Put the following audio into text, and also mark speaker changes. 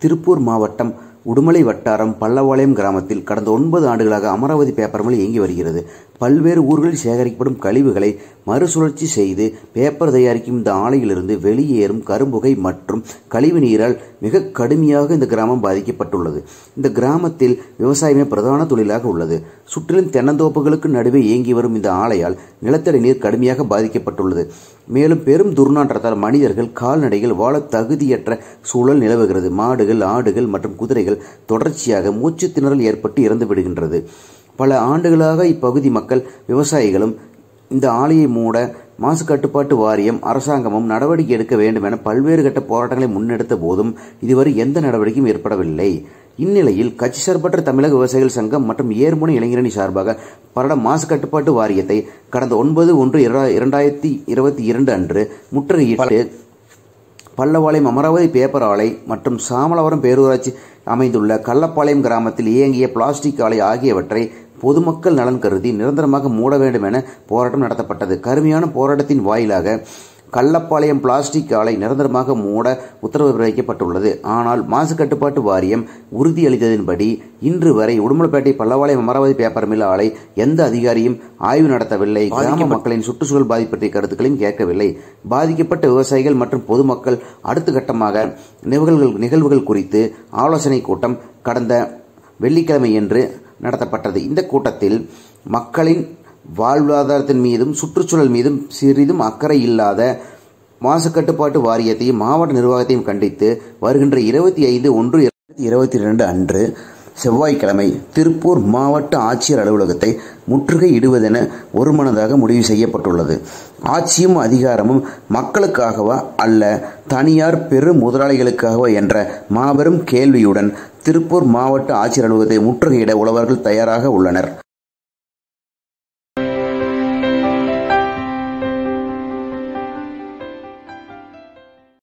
Speaker 1: திருப்பூர் மாவட்டம் உடுமலை வட்டாரம் பல்லவாளையம் கிராமத்தில் கடந்த ஒன்பது ஆண்டுகளாக அமராவதி பேப்பர் மில் இயங்கி வருகிறது பல்வேறு ஊர்களில் சேகரிக்கப்படும் கழிவுகளை மறுசுழற்சி செய்து பேப்பர் தயாரிக்கும் இந்த ஆலையிலிருந்து வெளியேறும் கரும்புகை மற்றும் கழிவு நீரால் மிக கடுமையாக இந்த கிராமம் பாதிக்கப்பட்டுள்ளது இந்த கிராமத்தில் விவசாயமே பிரதான தொழிலாக உள்ளது சுற்றிலும் தென்னந்தோப்புகளுக்கு நடுவே இயங்கி வரும் இந்த ஆலையால் நிலத்தடி நீர் கடுமையாக பாதிக்கப்பட்டுள்ளது மேலும் பெரும் துர்நாற்றத்தால் மனிதர்கள் கால்நடைகள் வாழ தகுதியற்ற சூழல் நிலவுகிறது மாடுகள் ஆடுகள் மற்றும் குதிரைகள் தொடர்ச்சியாக மூச்சு திணறல் ஏற்பட்டு இறந்து விடுகின்றது பல ஆண்டுகளாக இப்பகுதி மக்கள் விவசாயிகளும் இந்த ஆலையை மூட மாசு கட்டுப்பாட்டு வாரியம் அரசாங்கமும் நடவடிக்கை எடுக்க வேண்டும் என பல்வேறு கட்ட போராட்டங்களை முன்னெடுத்த போதும் இதுவரை எந்த நடவடிக்கையும் ஏற்படவில்லை இந்நிலையில் கட்சி சார்பற்ற தமிழக விவசாயிகள் சங்கம் மற்றும் ஏர்முனை இளைஞரணி சார்பாக பரட மாசு கட்டுப்பாட்டு வாரியத்தை கடந்த ஒன்பது ஒன்று இரண்டாயிரத்தி இருபத்தி இரண்டு அன்று முற்றுகையிட்டு பல்லவாளையம் அமராவதி பேப்பர் ஆலை மற்றும் சாமலவரம் பேரூராட்சி அமைந்துள்ள கள்ளப்பாளையம் கிராமத்தில் இயங்கிய பிளாஸ்டிக் ஆலை ஆகியவற்றை பொதுமக்கள் நலன் கருதி நிரந்தரமாக மூட வேண்டும் என போராட்டம் நடத்தப்பட்டது கருமையான போராட்டத்தின் வாயிலாக கள்ளப்பாளையம் பிளாஸ்டிக் ஆலை நிரந்தரமாக மூட உத்தரவு பிறப்பிக்கப்பட்டுள்ளது ஆனால் மாசு கட்டுப்பாட்டு வாரியம் உறுதியளித்ததின்படி இன்று வரை உடுமலைப்பேட்டை பல்லவாளையம் அமராவதி பேப்பர் மில் ஆலை எந்த அதிகாரியும் ஆய்வு நடத்தவில்லை கிராம மக்களின் சுற்றுச்சூழல் பாதிப்பு பற்றிய கருத்துக்களையும் கேட்கவில்லை பாதிக்கப்பட்ட விவசாயிகள் மற்றும் பொதுமக்கள் அடுத்த கட்டமாக நிகழ்வுகள் நிகழ்வுகள் குறித்து ஆலோசனை கூட்டம் கடந்த வெள்ளிக்கிழமையன்று நடத்தப்பட்டது இந்த கூட்டத்தில் மக்களின் வாழ்வாதாரத்தின் மீதும் சுற்றுச்சூழல் மீதும் சிறிதும் அக்கறை இல்லாத மாசு கட்டுப்பாட்டு வாரியத்தையும் மாவட்ட நிர்வாகத்தையும் கண்டித்து வருகின்ற இருபத்தி ஐந்து ஒன்று இருபத்தி இரண்டு அன்று செவ்வாய்க்கிழமை திருப்பூர் மாவட்ட ஆட்சியர் அலுவலகத்தை முற்றுகையிடுவதென ஒருமனதாக முடிவு செய்யப்பட்டுள்ளது ஆட்சியும் அதிகாரமும் மக்களுக்காகவா அல்ல தனியார் பெரு முதலாளிகளுக்காகவா என்ற மாபெரும் கேள்வியுடன் திருப்பூர் மாவட்ட ஆட்சியர் அலுவலகத்தை முற்றுகையிட உழவர்கள் தயாராக உள்ளனர்